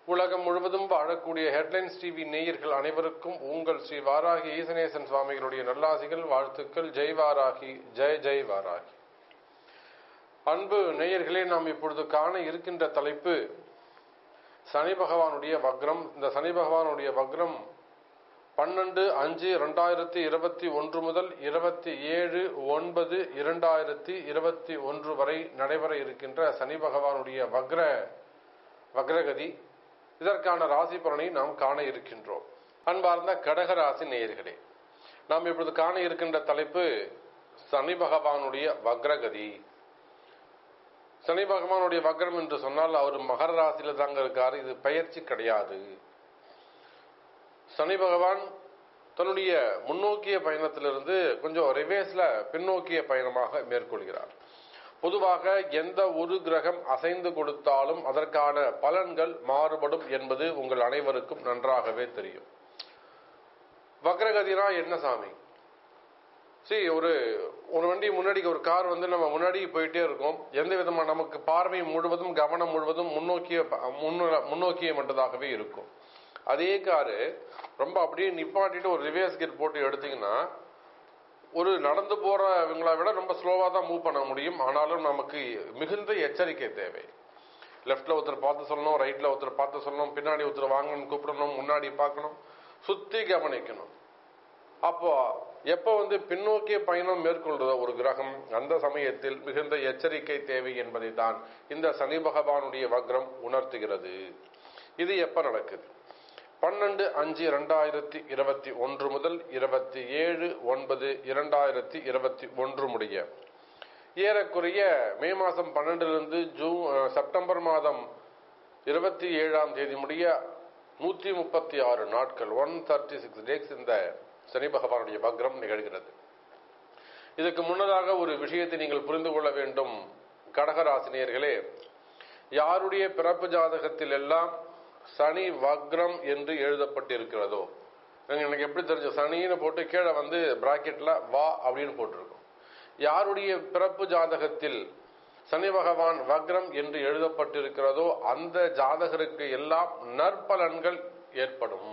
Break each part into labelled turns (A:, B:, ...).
A: உலகம் முழுவதும் வாழக்கூடிய ஹெட்லைன்ஸ் டிவி நேயர்கள் அனைவருக்கும் உங்கள் ஸ்ரீ வாராகி ஈசனேசன் சுவாமிகளுடைய நல்லாசிகள் வாழ்த்துக்கள் ஜெய் வாராகி ஜெய் ஜெய் வாராகி அன்பு நேயர்களே நாம் இப்பொழுது காண இருக்கின்ற தலைப்பு சனி பகவானுடைய வக்ரம் இந்த சனி பகவானுடைய வக்ரம் பன்னெண்டு அஞ்சு இரண்டாயிரத்தி இருபத்தி ஒன்று முதல் இருபத்தி ஏழு ஒன்பது இரண்டாயிரத்தி இருபத்தி ஒன்று வரை நடைபெற இருக்கின்ற சனி பகவானுடைய வக்ர வக்ரகதி இதற்கான ராசி பலனை நாம் காண இருக்கின்றோம் அன்பார்ந்த கடக ராசி நேயர்களே நாம் இப்பொழுது காண இருக்கின்ற தலைப்பு சனி பகவானுடைய வக்ரகதி சனி பகவானுடைய வக்ரம் என்று சொன்னால் அவர் மகர ராசியில தாங்க இருக்காரு இது பயிற்சி கிடையாது சனி பகவான் தன்னுடைய முன்னோக்கிய பயணத்திலிருந்து கொஞ்சம் ரிவேஸ்ல பின்னோக்கிய பயணமாக மேற்கொள்கிறார் பொதுவாக எந்த ஒரு கிரகம் அசைந்து கொடுத்தாலும் அதற்கான பலன்கள் மாறுபடும் என்பது உங்கள் அனைவருக்கும் நன்றாகவே தெரியும் வக்ரகதினா என்ன சாமி சரி ஒரு ஒரு வண்டி முன்னாடி ஒரு கார் வந்து நம்ம முன்னாடி போயிட்டே இருக்கோம் எந்த விதமான நமக்கு பார்வை முழுவதும் கவனம் முழுவதும் முன்னோக்கிய முன்னோக்கிய மட்டுதாகவே இருக்கும் அதே காரு ரொம்ப அப்படியே நிப்பாட்டிட்டு ஒரு ரிவேர்ஸ் கியர் போட்டு எடுத்தீங்கன்னா ஒரு நடந்து போறவங்களை விட ரொம்ப ஸ்லோவா தான் மூவ் பண்ண முடியும் ஆனாலும் நமக்கு மிகுந்த எச்சரிக்கை தேவை லெஃப்ட்ல ஒருத்தர் பார்த்து சொல்லணும் ரைட்ல ஒருத்தர் பார்த்து சொல்லணும் பின்னாடி ஒருத்தர் வாங்கணும் கூப்பிடணும் முன்னாடி பார்க்கணும் சுத்தி கவனிக்கணும் அப்போ எப்போ வந்து பின்னோக்கிய பயணம் மேற்கொள்றதோ ஒரு கிரகம் அந்த சமயத்தில் மிகுந்த எச்சரிக்கை தேவை என்பதை தான் இந்த சனி பகவானுடைய வக்ரம் உணர்த்துகிறது இது எப்ப நடக்குது பன்னெண்டு அஞ்சு இரண்டாயிரத்தி இருபத்தி ஒன்று முதல் இருபத்தி ஏழு ஒன்பது இரண்டாயிரத்தி இருபத்தி ஒன்று முடிய ஏறக்குறைய மே மாதம் பன்னெண்டுலேருந்து ஜூன் செப்டம்பர் மாதம் இருபத்தி ஏழாம் தேதி முடிய நூற்றி முப்பத்தி ஆறு நாட்கள் ஒன் தேர்ட்டி சிக்ஸ் டேஸ் இந்த சனி பகவானுடைய வக்ரம் நிகழ்கிறது இதுக்கு முன்னதாக ஒரு விஷயத்தை நீங்கள் புரிந்து கொள்ள வேண்டும் கடகராசினியர்களே யாருடைய பிறப்பு ஜாதகத்தில் எல்லாம் சனி வக்ரம் என்று எழுதப்பட்டிருக்கிறதோ எனக்கு எப்படி தெரிஞ்ச சனின்னு போட்டு கீழே வந்து பிராக்கெட்ல வா அப்படின்னு போட்டிருக்கும் யாருடைய பிறப்பு ஜாதகத்தில் சனி பகவான் வக்ரம் என்று எழுதப்பட்டிருக்கிறதோ அந்த ஜாதகருக்கு எல்லாம் நற்பலன்கள் ஏற்படும்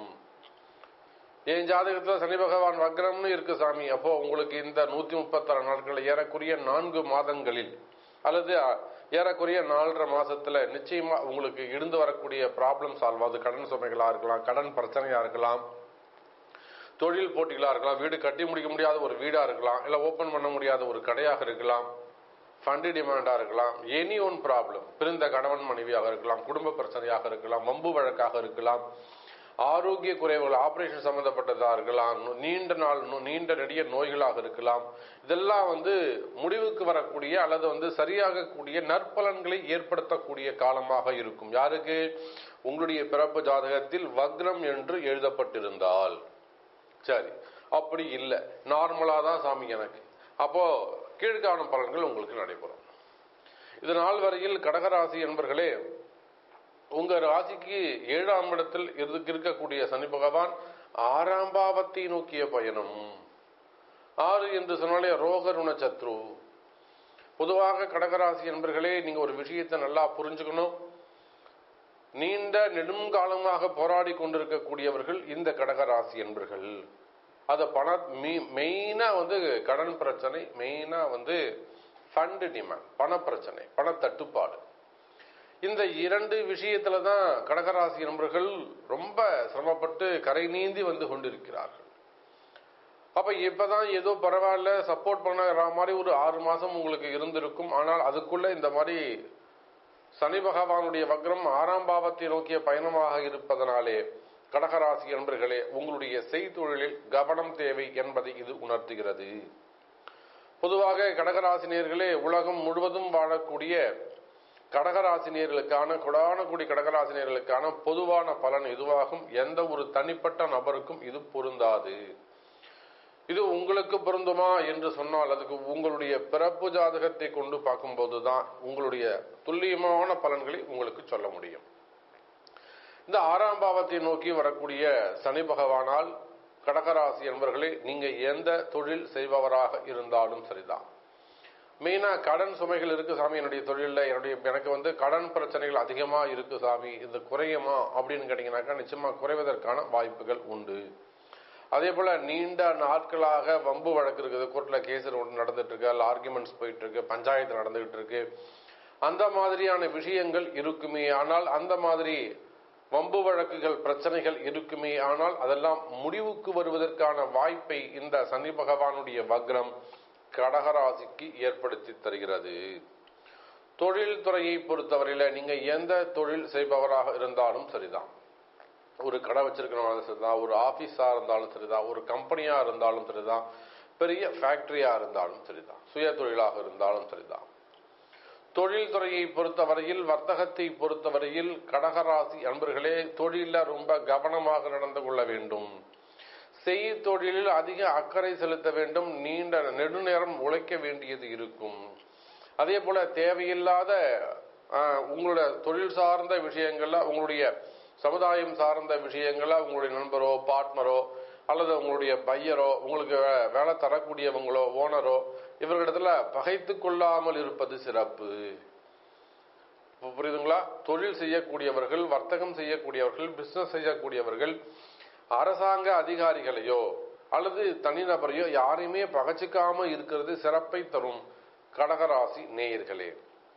A: என் ஜாதகத்துல சனி பகவான் வக்ரம்னு இருக்கு சாமி அப்போ உங்களுக்கு இந்த நூத்தி முப்பத்தாறு நாட்கள் ஏறக்குரிய நான்கு மாதங்களில் அல்லது ஏறக்குறைய நாலரை மாசத்துல நிச்சயமா உங்களுக்கு இருந்து வரக்கூடிய ப்ராப்ளம் சால்வ் ஆகுது கடன் சுமைகளா இருக்கலாம் கடன் பிரச்சனையா இருக்கலாம் தொழில் போட்டிகளா இருக்கலாம் வீடு கட்டி முடிக்க முடியாத ஒரு வீடா இருக்கலாம் இல்ல ஓபன் பண்ண முடியாத ஒரு கடையாக இருக்கலாம் ஃபண்டு டிமாண்டா இருக்கலாம் எனி ஒன் ப்ராப்ளம் பிரிந்த கணவன் மனைவியாக இருக்கலாம் குடும்ப பிரச்சனையாக இருக்கலாம் வம்பு வழக்காக இருக்கலாம் ஆரோக்கிய குறைவுகள் ஆபரேஷன் சம்பந்தப்பட்டதா இருக்கலாம் நீண்ட நாள் நீண்ட நெடிய நோய்களாக இருக்கலாம் இதெல்லாம் வந்து முடிவுக்கு வரக்கூடிய அல்லது வந்து சரியாகக்கூடிய நற்பலன்களை ஏற்படுத்தக்கூடிய காலமாக இருக்கும் யாருக்கு உங்களுடைய பிறப்பு ஜாதகத்தில் வக்ரம் என்று எழுதப்பட்டிருந்தால் சரி அப்படி இல்லை நார்மலா தான் சாமி எனக்கு அப்போ கீழ்காணும் பலன்கள் உங்களுக்கு நடைபெறும் இது நாள் வரையில் கடகராசி என்பர்களே உங்க ராசிக்கு ஏழாம் இடத்தில் இருக்கக்கூடிய சனி பகவான் ஆறாம் பாவத்தை நோக்கிய பயணம் ஆறு என்று சொன்னாலே ரோகருண சத்ரு பொதுவாக கடகராசி என்பர்களே நீங்க ஒரு விஷயத்தை நல்லா புரிஞ்சுக்கணும் நீண்ட நெடுங்காலமாக போராடி கொண்டிருக்கக்கூடியவர்கள் இந்த கடகராசி என்பர்கள் அது பண மெயினா வந்து கடன் பிரச்சனை மெயினா வந்து ஃபண்டு டிமாண்ட் பண பிரச்சனை பண தட்டுப்பாடு இந்த இரண்டு விஷயத்துல தான் கடகராசி நண்பர்கள் ரொம்ப சிரமப்பட்டு கரை நீந்தி வந்து கொண்டிருக்கிறார்கள் அப்ப இப்பதான் ஏதோ பரவாயில்ல சப்போர்ட் பண்ண மாதிரி ஒரு ஆறு மாசம் உங்களுக்கு இருந்திருக்கும் ஆனால் அதுக்குள்ள இந்த மாதிரி சனி பகவானுடைய வக்ரம் ஆறாம் பாவத்தை நோக்கிய பயணமாக இருப்பதனாலே கடகராசி என்பர்களே உங்களுடைய செய்தொழிலில் கவனம் தேவை என்பதை இது உணர்த்துகிறது பொதுவாக கடகராசினியர்களே உலகம் முழுவதும் வாழக்கூடிய கடகராசினியர்களுக்கான கொடான கூடி கடகராசினியர்களுக்கான பொதுவான பலன் இதுவாகும் எந்த ஒரு தனிப்பட்ட நபருக்கும் இது பொருந்தாது இது உங்களுக்கு பொருந்துமா என்று சொன்னால் அதுக்கு உங்களுடைய பிறப்பு ஜாதகத்தை கொண்டு பார்க்கும்போது தான் உங்களுடைய துல்லியமான பலன்களை உங்களுக்கு சொல்ல முடியும் இந்த ஆறாம் பாவத்தை நோக்கி வரக்கூடிய சனி பகவானால் கடகராசி என்பவர்களே நீங்க எந்த தொழில் செய்பவராக இருந்தாலும் சரிதான் மெயினா கடன் சுமைகள் இருக்கு சாமி என்னுடைய தொழிலில் என்னுடைய எனக்கு வந்து கடன் பிரச்சனைகள் அதிகமா இருக்கு சாமி இது குறையுமா அப்படின்னு கேட்டீங்கன்னாக்கா நிச்சயமா குறைவதற்கான வாய்ப்புகள் உண்டு அதே போல நீண்ட நாட்களாக வம்பு வழக்கு இருக்குது கோர்ட்ல கேஸ் நடந்துட்டு இருக்கு அல்ல ஆர்குமெண்ட்ஸ் போயிட்டு இருக்கு பஞ்சாயத்து நடந்துகிட்டு இருக்கு அந்த மாதிரியான விஷயங்கள் இருக்குமே ஆனால் அந்த மாதிரி வம்பு வழக்குகள் பிரச்சனைகள் இருக்குமே ஆனால் அதெல்லாம் முடிவுக்கு வருவதற்கான வாய்ப்பை இந்த சனி பகவானுடைய வக்ரம் கடகராசிக்கு ஏற்படுத்தி தருகிறது தொழில் துறையை பொறுத்தவரையில நீங்க எந்த தொழில் செய்பவராக இருந்தாலும் சரிதான் ஒரு கடை வச்சிருக்கிறவங்க சரிதான் ஒரு ஆபீஸா இருந்தாலும் சரிதான் ஒரு கம்பெனியா இருந்தாலும் சரிதான் பெரிய ஃபேக்டரியா இருந்தாலும் சரிதான் சுய தொழிலாக இருந்தாலும் சரிதான் தொழில் துறையை பொறுத்தவரையில் வர்த்தகத்தை பொறுத்தவரையில் கடகராசி அன்பர்களே தொழில ரொம்ப கவனமாக நடந்து கொள்ள வேண்டும் செய் தொழிலில் அதிக அக்கறை செலுத்த வேண்டும் நீண்ட நெடுநேரம் உழைக்க வேண்டியது இருக்கும் அதே போல தேவையில்லாத ஆஹ், உங்களோட தொழில் சார்ந்த விஷயங்கள்ல உங்களுடைய சமுதாயம் சார்ந்த விஷயங்கள்ல உங்களுடைய நண்பரோ பார்ட்னரோ அல்லது உங்களுடைய பையரோ உங்களுக்கு வே- வேலை தரக்கூடியவங்களோ ஓனரோ இவர்களிடத்துல பகைத்து கொள்ளாமல் இருப்பது சிறப்பு இப்ப புரியுதுங்களா தொழில் செய்யக்கூடியவர்கள் வர்த்தகம் செய்யக்கூடியவர்கள் பிசினஸ் செய்யக்கூடியவர்கள் அரசாங்க அதிகாரிகளையோ அல்லது தனிநபரையோ யாரையுமே பகச்சிக்காம இருக்கிறது சிறப்பை தரும் கடகராசி நேயர்களே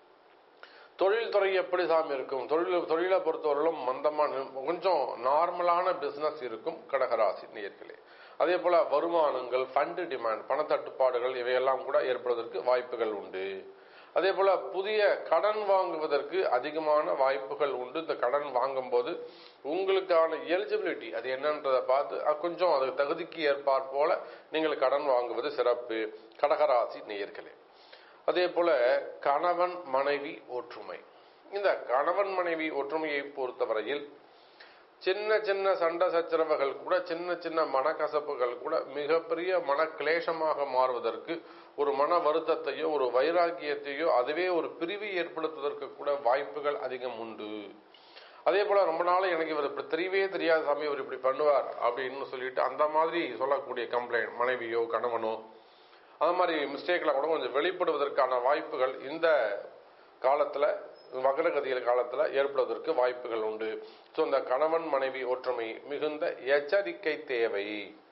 A: தொழில் துறை எப்படி சாமி இருக்கும் தொழில் தொழிலை பொறுத்தவரையிலும் மந்தமான கொஞ்சம் நார்மலான பிசினஸ் இருக்கும் கடகராசி நேயர்களே அதே போல வருமானங்கள் ஃபண்டு டிமாண்ட் பணத்தட்டுப்பாடுகள் இவையெல்லாம் கூட ஏற்படுவதற்கு வாய்ப்புகள் உண்டு அதே போல புதிய கடன் வாங்குவதற்கு அதிகமான வாய்ப்புகள் உண்டு இந்த கடன் வாங்கும்போது உங்களுக்கான எலிஜிபிலிட்டி அது என்னன்றதை பார்த்து அஹ், கொஞ்சம் அது தகுதிக்கு ஏற்பாற் போல நீங்கள் கடன் வாங்குவது சிறப்பு கடகராசி நேயர்களே அதே போல கணவன் மனைவி ஒற்றுமை இந்த கணவன் மனைவி ஒற்றுமையை பொறுத்தவரையில் சின்ன சின்ன சண்டை சச்சரவுகள் கூட சின்ன சின்ன மனக்கசப்புகள் கூட மிகப்பெரிய மன கிளேசமாக மாறுவதற்கு ஒரு மன வருத்தத்தையோ ஒரு வைராக்கியத்தையோ அதுவே ஒரு பிரிவை ஏற்படுத்துவதற்கு கூட வாய்ப்புகள் அதிகம் உண்டு அதே போல ரொம்ப நாள் எனக்கு இவர் இப்படி தெரியவே தெரியாத சாமி இவர் இப்படி பண்ணுவார் அப்படின்னு சொல்லிட்டு அந்த மாதிரி சொல்லக்கூடிய கம்ப்ளைண்ட் மனைவியோ கணவனோ அந்த மாதிரி மிஸ்டேக்ல கூட கொஞ்சம் வெளிப்படுவதற்கான வாய்ப்புகள் இந்த காலத்துல வக்ரகதியில் காலத்துல ஏற்படுவதற்கு வாய்ப்புகள் உண்டு ஸோ இந்த கணவன் மனைவி ஒற்றுமை மிகுந்த எச்சரிக்கை தேவை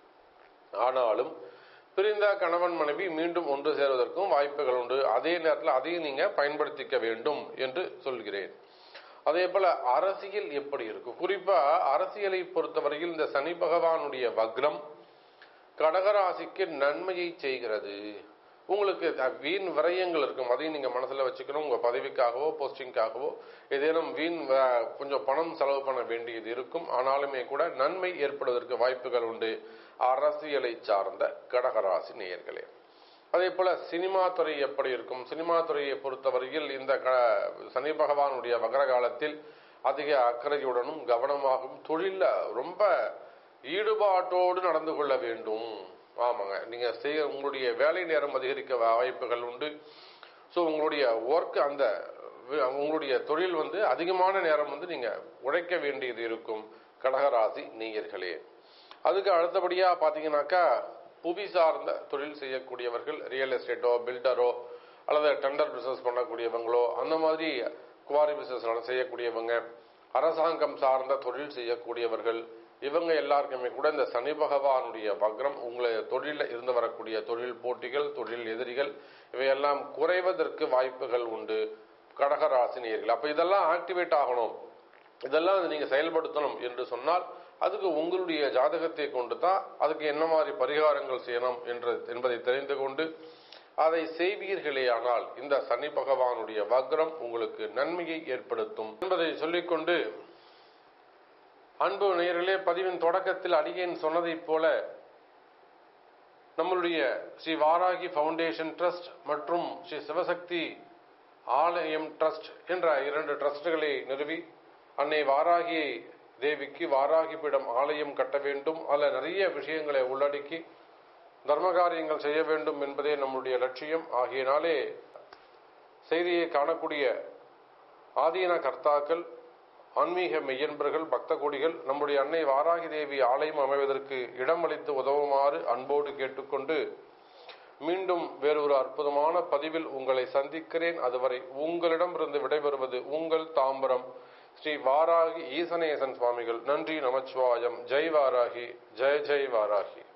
A: ஆனாலும் பிரிந்த கணவன் மனைவி மீண்டும் ஒன்று சேருவதற்கும் வாய்ப்புகள் உண்டு அதே நேரத்தில் அதையும் நீங்க பயன்படுத்திக்க வேண்டும் என்று சொல்கிறேன் அதே போல அரசியல் எப்படி இருக்கும் குறிப்பா அரசியலை பொறுத்தவரையில் இந்த சனி பகவானுடைய வக்ரம் கடகராசிக்கு நன்மையை செய்கிறது உங்களுக்கு அஹ், வீண் விரயங்கள் இருக்கும் அதையும் நீங்க மனசுல வச்சுக்கணும் உங்க பதவிக்காகவோ போஸ்டிங்காகவோ ஏதேனும் வீண் வ- கொஞ்சம் பணம் செலவு பண்ண வேண்டியது இருக்கும் ஆனாலுமே கூட நன்மை ஏற்படுவதற்கு வாய்ப்புகள் உண்டு அரசியலை சார்ந்த கடகராசி நேயர்களே அதே போல சினிமா துறை எப்படி இருக்கும் சினிமா துறையை பொறுத்தவரையில் இந்த க- சனி பகவானுடைய வகர காலத்தில் அதிக அக்கறையுடனும் கவனமாகவும் தொழில ரொம்ப ஈடுபாட்டோடு நடந்து கொள்ள வேண்டும் ஆமாங்க நீங்க செய்ய உங்களுடைய வேலை நேரம் அதிகரிக்க வாய்ப்புகள் உண்டு ஸோ உங்களுடைய ஒர்க் அந்த வி- உங்களுடைய தொழில் வந்து அதிகமான நேரம் வந்து நீங்க உழைக்க வேண்டியது இருக்கும் கடகராசி நேயர்களே அதுக்கு அடுத்தபடியா பாத்தீங்கன்னாக்கா புவி சார்ந்த தொழில் செய்யக்கூடியவர்கள் ரியல் எஸ்டேட்டோ பில்டரோ அல்லது டெண்டர் பிசினஸ் பண்ணக்கூடியவங்களோ அந்த மாதிரி குவாரி பிசினஸ் செய்யக்கூடியவங்க அரசாங்கம் சார்ந்த தொழில் செய்யக்கூடியவர்கள் இவங்க எல்லாருக்குமே கூட இந்த சனி பகவானுடைய வக்ரம் உங்களை தொழிலில் இருந்து வரக்கூடிய தொழில் போட்டிகள் தொழில் எதிரிகள் இவையெல்லாம் குறைவதற்கு வாய்ப்புகள் உண்டு கடகராசினியர்கள் அப்ப இதெல்லாம் ஆக்டிவேட் ஆகணும் இதெல்லாம் நீங்க செயல்படுத்தணும் என்று சொன்னால் அதுக்கு உங்களுடைய ஜாதகத்தை கொண்டு தான் அதுக்கு என்ன மாதிரி பரிகாரங்கள் செய்யணும் என்று என்பதை தெரிந்து கொண்டு அதை செய்வீர்களே ஆனால் இந்த சனி பகவானுடைய வக்ரம் உங்களுக்கு நன்மையை ஏற்படுத்தும் என்பதை சொல்லிக்கொண்டு அன்பு நேயர்களே பதிவின் தொடக்கத்தில் அடியேன் சொன்னதைப் போல நம்மளுடைய ஸ்ரீ வாராகி ஃபவுண்டேஷன் ட்ரஸ்ட் மற்றும் ஸ்ரீ சிவசக்தி ஆலயம் ட்ரஸ்ட் என்ற இரண்டு ட்ரஸ்டுகளை நிறுவி அன்னை வாராகி தேவிக்கு வாராகி பீடம் ஆலயம் கட்ட வேண்டும் அதில் நிறைய விஷயங்களை உள்ளடக்கி தர்ம காரியங்கள் செய்ய வேண்டும் என்பதே நம்முடைய லட்சியம் ஆகியனாலே செய்தியை காணக்கூடிய ஆதீன கர்த்தாக்கள் ஆன்மீக மெய்யன்பர்கள் பக்த கொடிகள் நம்முடைய அன்னை வாராகி தேவி ஆலயம் அமைவதற்கு இடமளித்து உதவுமாறு அன்போடு கேட்டுக்கொண்டு மீண்டும் வேறொரு அற்புதமான பதிவில் உங்களை சந்திக்கிறேன் அதுவரை உங்களிடமிருந்து விடைபெறுவது உங்கள் தாம்பரம் ஸ்ரீ வாராகி ஈசனேசன் சுவாமிகள் நன்றி நமச்சிவாயம் ஜெய் வாராகி ஜெய ஜெய் வாராகி